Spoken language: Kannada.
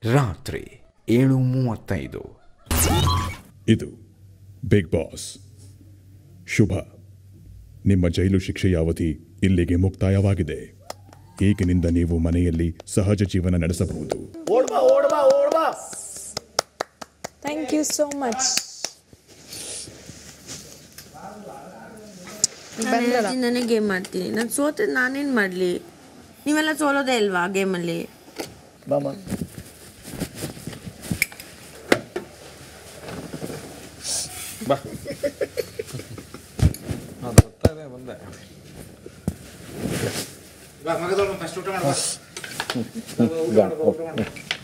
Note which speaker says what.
Speaker 1: ರಾತ್ರಿ ಏಳು ಮೂವತ್ತೈದು
Speaker 2: ಇದು ಬಿಗ್ ಬಾಸ್ ಶುಭ ನಿಮ್ಮ ಜೈಲು ಶಿಕ್ಷೆಯ ಅವಧಿ ಇಲ್ಲಿಗೆ ಮುಕ್ತಾಯವಾಗಿದೆ ಈಗಿನಿಂದ ನೀವು ಮನೆಯಲ್ಲಿ ಸಹಜ ಜೀವನ ನಡೆಸಬಹುದು
Speaker 3: ಥ್ಯಾಂಕ್ ಯು ಸೋ ಮಚ್
Speaker 4: ನಾನೇ ಗೇಮ್ ಮಾಡ್ತೀನಿ ನಾನು ಸೋತೆ ನಾನೇನು ಮಾಡಲಿ ನೀವೆಲ್ಲ ಸೋಲೋದೇ ಅಲ್ವಾ ಗೇಮಲ್ಲಿ
Speaker 5: ಮಗದೊಳಗೆ ಫಸ್ಟ್ ಊಟ ಮಾಡುವ